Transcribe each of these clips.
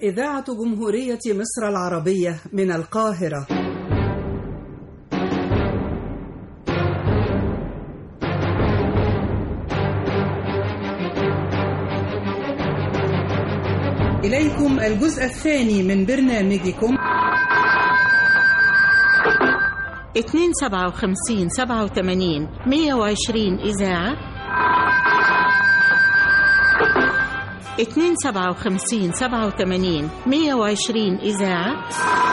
إذاعة جمهورية مصر العربية من القاهرة إليكم الجزء الثاني من برنامجكم 257 87 120 إذاعة 257 87 120 إذاعة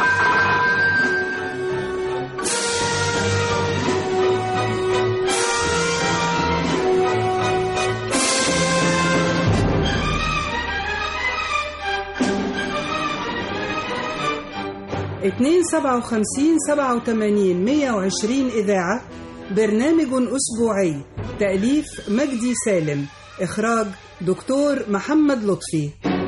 اتنين سبعة وخمسين سبعة وتمانين مية وعشرين إذاعة برنامج أسبوعي تأليف مجدي سالم إخراج دكتور محمد لطفي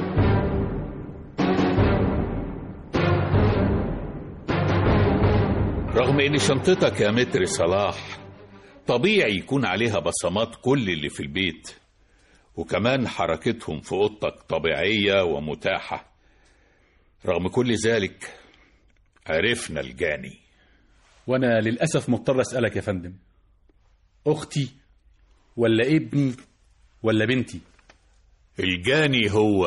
رغم ان شنطتك يا متر صلاح طبيعي يكون عليها بصمات كل اللي في البيت وكمان حركتهم في اوضتك طبيعيه ومتاحه رغم كل ذلك عرفنا الجاني وانا للاسف مضطر اسالك يا فندم اختي ولا ابني ولا بنتي الجاني هو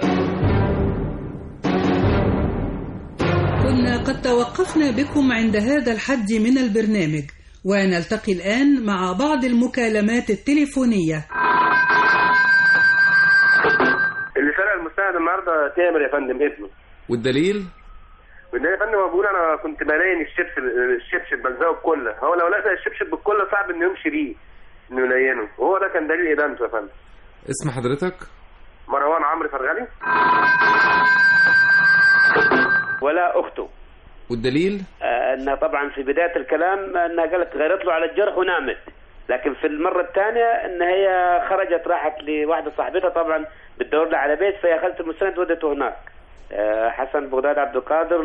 كنا قد توقفنا بكم عند هذا الحد من البرنامج ونلتقي الآن مع بعض المكالمات التليفونية اللي سرق المستند النهارده تامر يا فندم ابنه والدليل بالله يا فندم هو بيقول انا كنت بلاين الشبشب الشبشب بلزقه بكله هو لو لزق الشبشب بالكله صعب انه يمشي بيه انه يلينه وهو ده كان دليل ادانته يا فندم اسم حضرتك مروان عمرو فرغلي ولا اخته والدليل آه، انها طبعا في بدايه الكلام انها قالت غيرت له على الجرح ونامت لكن في المره الثانيه ان هي خرجت راحت لواحده صاحبتها طبعا بتدور لها على بيت فهي اخذت المستند ودته هناك آه، حسن بغداد عبد القادر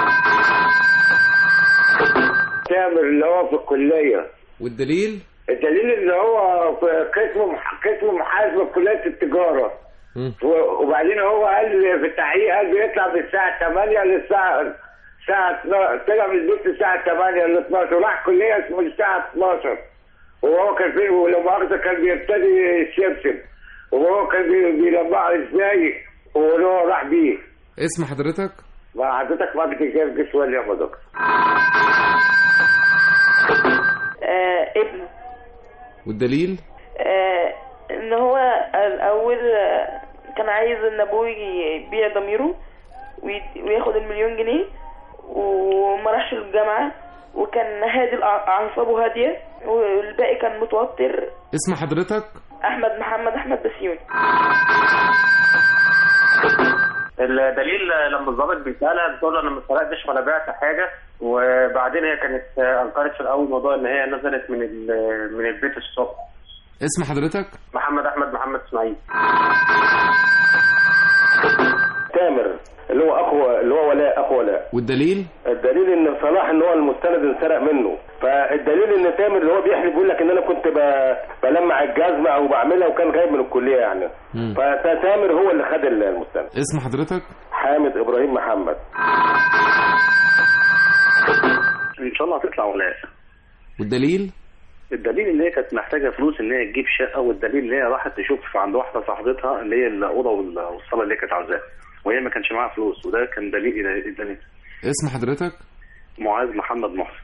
تامر اللي هو في الكلية والدليل الدليل ان هو في قسم مح- قسم محاسبة في كلية التجارة مم. و- وبعدين هو قال في التحقيق قال بيطلع من الساعة 8 للساعة الساعة 12 طلع من البيت الساعة 8 ل 12 وراح كلية اسمه الساعة 12 وهو كان فين ولو مؤاخذة كان بيبتدي الشبشب وهو كان بي- بيلمعه ازاي وهو راح بيه اسم حضرتك مع حضرتك ما بتجيب جيش ولا يا دكتور آه ابنه والدليل آه ان هو الاول آه، كان عايز ان ابوه يبيع ضميره ويد- وياخد المليون جنيه وما راحش الجامعه وكان هادي الأع- اعصابه هاديه والباقي كان متوتر اسم حضرتك احمد محمد احمد بسيوني الدليل لما الضابط بيسالها بتقول له انا ما سرقتش ولا بعت حاجه وبعدين هي كانت انكرت في الاول موضوع ان هي نزلت من ال- من البيت الصبح اسم حضرتك محمد احمد محمد اسماعيل تامر اللي هو اخو اللي هو ولاء اخو ولاء والدليل الدليل ان صلاح ان هو المستند انسرق منه فالدليل ان تامر اللي هو بيحلف بيقول لك ان انا كنت ب- بلمع الجزمه او بعملها وكان غايب من الكليه يعني مم. فتامر هو اللي خد المستند اسم حضرتك حامد ابراهيم محمد ان شاء الله هتطلع ولاء والدليل الدليل ان هي كانت محتاجه فلوس ان هي تجيب شقه والدليل ان هي راحت تشوف عند واحده صاحبتها اللي هي الاوضه وال- والصاله اللي هي كانت عاوزاها وهي ما كانش معاها فلوس وده كان دليل الدليل اسم حضرتك معاذ محمد محسن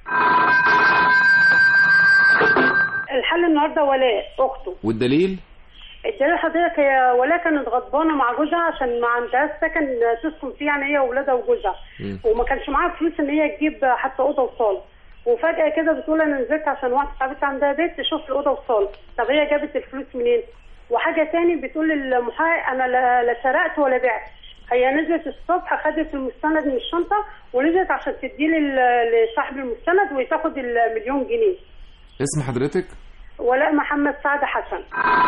الحل النهارده ولاء اخته والدليل الدليل حضرتك هي ولاء كانت غضبانه مع جوزها عشان ما عندهاش سكن تسكن فيه يعني هي واولادها وجوزها مم. وما كانش معاها فلوس ان هي تجيب حتى اوضه وصاله وفجاه كده بتقول انا نزلت عشان واحده صاحبتي عندها بيت تشوف الاوضه والصاله طب هي جابت الفلوس منين وحاجه تاني بتقول للمحقق انا لا, لا سرقت ولا بعت هي نزلت الصبح خدت المستند من الشنطه ونزلت عشان تديه لل- لصاحب المستند وتاخد المليون جنيه اسم حضرتك ولاء محمد سعد حسن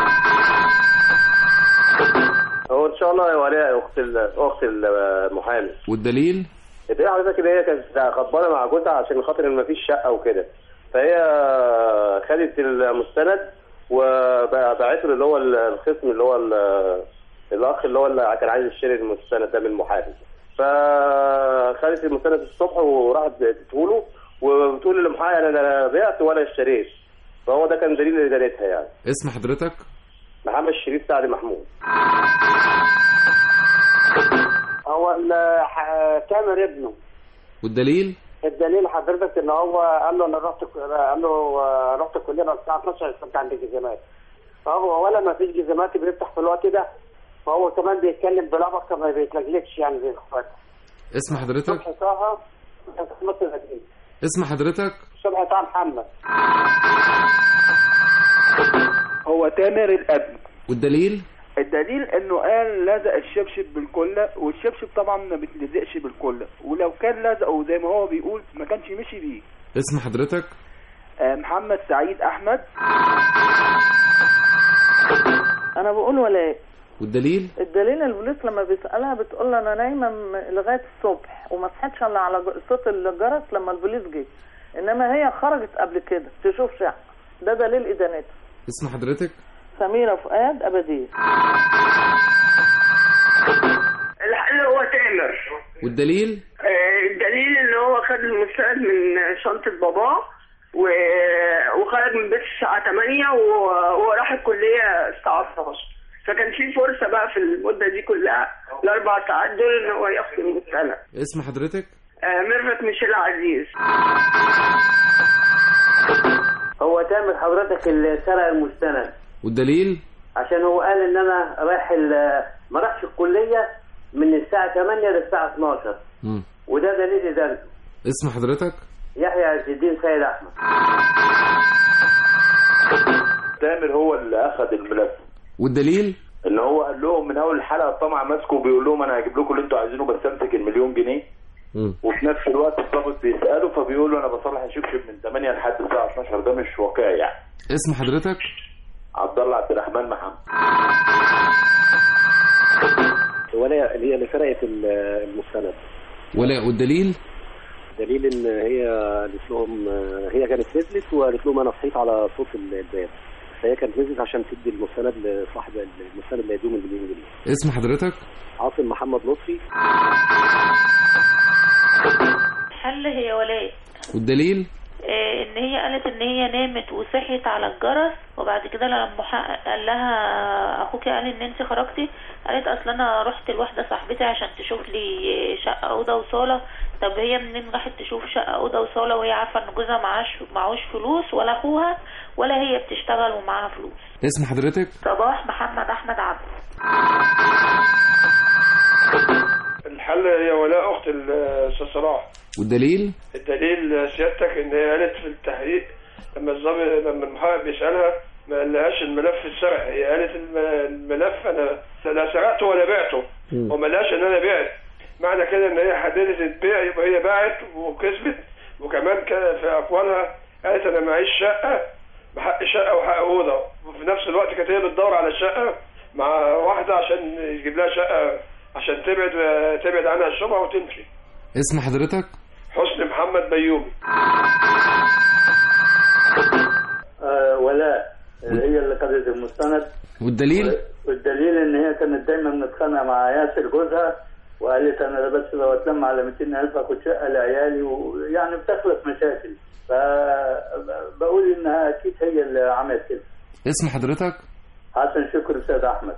هو ان شاء الله يا ولاء اخت ال- اخت المحامي والدليل الدليل حضرتك ان هي كانت غضبانه مع جوزها عشان خاطر ان مفيش شقه وكده فهي خدت المستند وبعته اللي هو الخصم اللي هو ال- الاخ اللي هو اللي كان عايز يشتري المستند ده من المحامي فخدت المستند الصبح وراحت اديته له وبتقول للمحامي انا لا بعت ولا اشتريت فهو ده كان دليل ادانتها يعني اسم حضرتك محمد شريف سعد محمود هو ال- ح- تامر ابنه والدليل الدليل حضرتك ان هو قال له انا رحت قال له آه، رحت الكليه بعد الساعه 12 كنت عند الجزامات فهو ولا ما فيش جزامات بيفتح في الوقت ده فهو كمان بيتكلم بلغط ما بيتلجلجش يعني زي اخواته اسم حضرتك صبحي طه مصر القديم اسم حضرتك صبحي طه محمد هو تامر الابن والدليل الدليل انه قال لزق الشبشب بالكله والشبشب طبعا ما بيتلزقش بالكله ولو كان لزقه زي ما هو بيقول ما كانش مشي بيه اسم حضرتك آه، محمد سعيد احمد انا بقول ولاء والدليل الدليل البوليس لما بيسالها بتقول له انا نايمه م- لغايه الصبح وما صحتش الا على ج- صوت الجرس لما البوليس جه انما هي خرجت قبل كده تشوف شقه ده دليل ادانتها اسم حضرتك سميره فؤاد ابديه الحل هو تامر والدليل آه، الدليل ان هو خد المستند من شنطة باباه و- وخرج من بيت الساعة 8 و- وراح الكلية الساعة 12 فكان في فرصة بقى في المدة دي كلها الأربع ساعات دول إن هو ياخد المستند اسم حضرتك آه، ميرفت ميشيل عزيز هو تامر حضرتك اللي سرق المستند والدليل عشان هو قال ان انا رايح ال- ما راحش الكليه من الساعه 8 للساعه 12 مم. وده دليل ادانته اسم حضرتك يحيى عز الدين سيد احمد تامر هو اللي اخذ الملف والدليل ان هو قال لهم من اول الحلقه الطمع ماسكه بيقول لهم انا هجيب لكم اللي انتوا عايزينه بس امسك المليون جنيه مم. وفي نفس الوقت الضابط بيساله فبيقول له انا بصلح الشبشب من 8 لحد الساعه 12 ده مش واقعي يعني اسم حضرتك عبد الله عبد الرحمن محمد ولا اللي هي اللي سرقت ال- المستند ولا والدليل دليل ان هي قالت لهم هي كانت نزلت وقالت لهم انا صحيت على صوت الباب فهي كانت نزلت عشان تدي المستند لصاحب المستند اللي هيدوم المليون جنيه اسم حضرتك عاصم محمد لطفي حل هي ولاء والدليل آه، ان هي قالت ان هي نامت وصحيت على الجرس وبعد كده لما المحقق قال لها اخوكي قال ان انت خرجتي قالت اصل انا رحت لواحده صاحبتي عشان تشوف لي شقه اوضه وصاله طب هي منين راحت تشوف شقه اوضه وصاله وهي عارفه ان جوزها معاش معهوش فلوس ولا اخوها ولا هي بتشتغل ومعاها فلوس اسم حضرتك صباح محمد احمد عبد الحل هي ولاء اخت الاستاذ صلاح والدليل الدليل سيادتك ان هي قالت في التحقيق لما الظابط لما المحقق بيسالها ما قالهاش الملف اتسرق هي قالت الم- الملف انا لا سرقته ولا بعته مم. وما قالهاش ان انا بعت معنى كده ان هي حددت البيع يبقى هي باعت وكسبت وكمان كان في اقوالها قالت انا معيش شقه بحق شقه وحق اوضه وفي نفس الوقت كانت هي بتدور على شقه مع واحده عشان يجيب لها شقه عشان تبعد تبعد عنها الشبهه وتمشي اسم حضرتك حسني محمد بيومي آه ولاء هي اللي خدت المستند والدليل والدليل ان هي كانت دايما متخانقه مع ياسر جوزها وقالت انا ده بس لو اتلم على 200000 اخد شقه لعيالي ويعني بتخلق مشاكل فبقول انها اكيد هي اللي عملت كده اسم حضرتك حسن شكر سيد احمد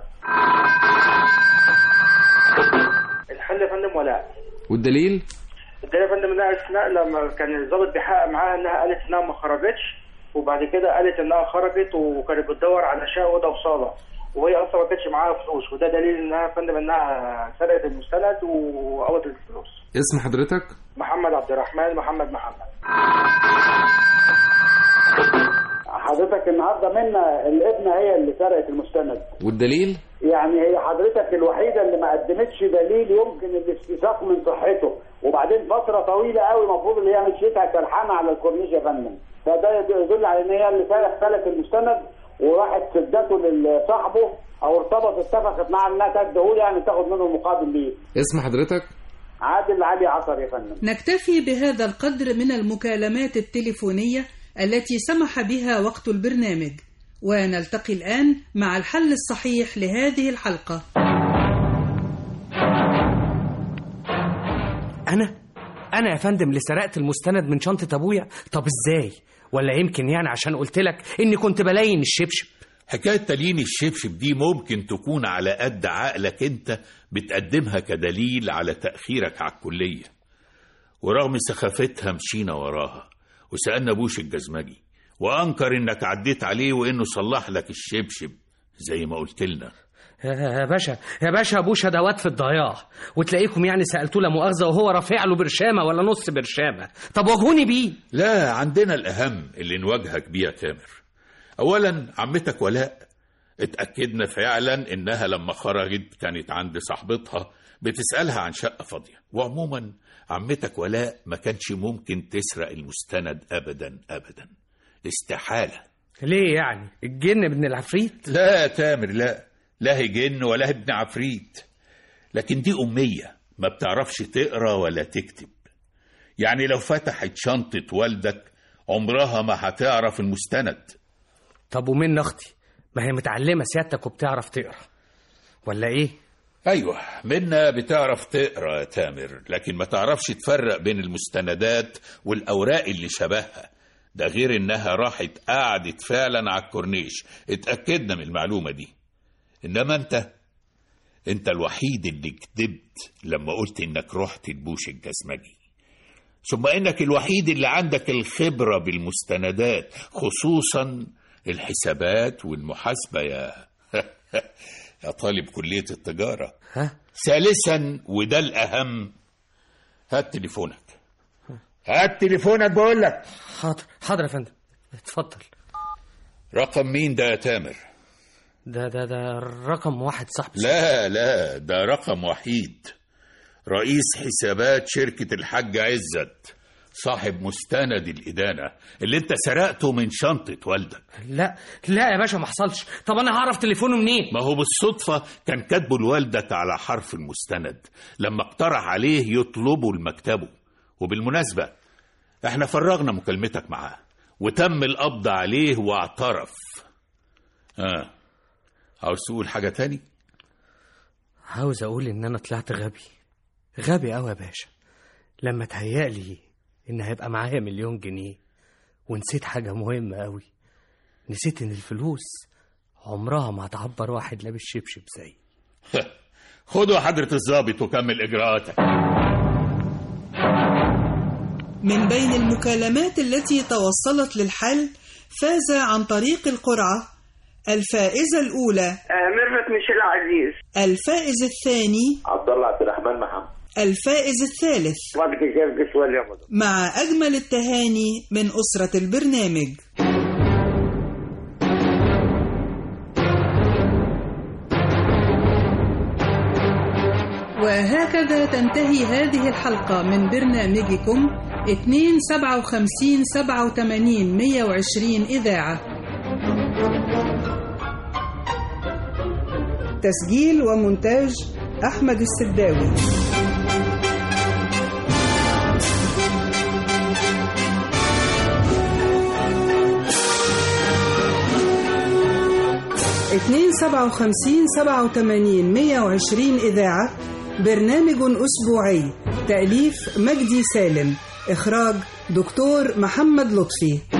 الحل يا فندم ولاء والدليل الدليل يا فندم انها اثناء لما كان الضابط بيحقق معاها انها قالت انها ما خرجتش وبعد كده قالت انها خرجت وكانت بتدور على شقه اوضه وصاله وهي اصلا ما كانتش معاها فلوس وده دليل انها يا فندم انها سرقت المستند وقبضت الفلوس اسم حضرتك محمد عبد الرحمن محمد محمد حضرتك النهارده منا الابنه هي اللي سرقت المستند والدليل يعني هي حضرتك الوحيده اللي ما قدمتش دليل يمكن الاستيثاق من صحته وبعدين فتره طويله قوي المفروض اللي هي مشيتها سرحانه على الكورنيش يا فندم فده يدل على ان هي اللي سرقت المستند وراحت سدته لصاحبه او ارتبط اتفقت معاه انها تديه يعني تاخد منه مقابل ليه اسم حضرتك عادل علي عصر يا فندم نكتفي بهذا القدر من المكالمات التليفونية التي سمح بها وقت البرنامج ونلتقي الآن مع الحل الصحيح لهذه الحلقة انا انا يا فندم اللي سرقت المستند من شنطه ابويا طب ازاي ولا يمكن يعني عشان قلت لك اني كنت بلاين الشبشب حكاية تليين الشبشب دي ممكن تكون على قد عقلك انت بتقدمها كدليل على تأخيرك على الكلية ورغم سخافتها مشينا وراها وسألنا بوش الجزمجي وأنكر إنك عديت عليه وإنه صلح لك الشبشب زي ما قلت لنا يا باشا يا باشا ابوش ادوات في الضياع وتلاقيكم يعني سالتوه لا مؤاخذه وهو رافع له برشامه ولا نص برشامه طب واجهوني بيه لا عندنا الأهم اللي نواجهك بيه يا تامر أولا عمتك ولاء اتأكدنا فعلا إنها لما خرجت كانت عند صاحبتها بتسألها عن شقة فاضية وعموما عمتك ولاء ما كانش ممكن تسرق المستند أبدا أبدا استحالة ليه يعني الجن ابن العفريت لا يا تامر لا لا هي جن ولا ابن عفريت لكن دي أمية ما بتعرفش تقرا ولا تكتب يعني لو فتحت شنطة والدك عمرها ما هتعرف المستند طب ومن اختي ما هي متعلمه سيادتك وبتعرف تقرا ولا ايه ايوه منا بتعرف تقرا يا تامر لكن ما تعرفش تفرق بين المستندات والاوراق اللي شبهها ده غير انها راحت قعدت فعلا على الكورنيش اتاكدنا من المعلومه دي انما انت انت الوحيد اللي كذبت لما قلت انك رحت لبوش الجزمجي ثم انك الوحيد اللي عندك الخبره بالمستندات خصوصا الحسابات والمحاسبه يا يا طالب كليه التجاره ها ثالثا وده الاهم هات تليفونك هات تليفونك بقول لك حاضر حاضر يا فندم اتفضل رقم مين ده يا تامر ده ده ده رقم واحد صاحبي لا لا ده رقم وحيد رئيس حسابات شركة الحاج عزت صاحب مستند الإدانة اللي انت سرقته من شنطة والدك لا لا يا باشا ما حصلش طب انا هعرف تليفونه منين ما هو بالصدفة كان كاتبه لوالدك على حرف المستند لما اقترح عليه يطلبه لمكتبه وبالمناسبة احنا فرغنا مكالمتك معاه وتم القبض عليه واعترف اه عاوز تقول حاجة تاني عاوز اقول ان انا طلعت غبي غبي قوي يا باشا لما تهيألي ان هيبقى معايا مليون جنيه ونسيت حاجة مهمة قوي نسيت ان الفلوس عمرها ما هتعبر واحد لابس شبشب زي خدوا حضرة الضابط وكمل إجراءاتك من بين المكالمات التي توصلت للحل فاز عن طريق القرعة الفائزة الأولى آه، ميرفت ميشيل عزيز الفائز الثاني عبد الله عبد الرحمن محمد الفائز الثالث وقت كيف قسوة اليوم مع أجمل التهاني من أسرة البرنامج وهكذا تنتهي هذه الحلقة من برنامجكم 257 87 120 إذاعة تسجيل ومونتاج أحمد السداوي اتنين سبعة وخمسين سبعة وتمانين مية وعشرين إذاعة برنامج أسبوعي تأليف مجدي سالم إخراج دكتور محمد لطفي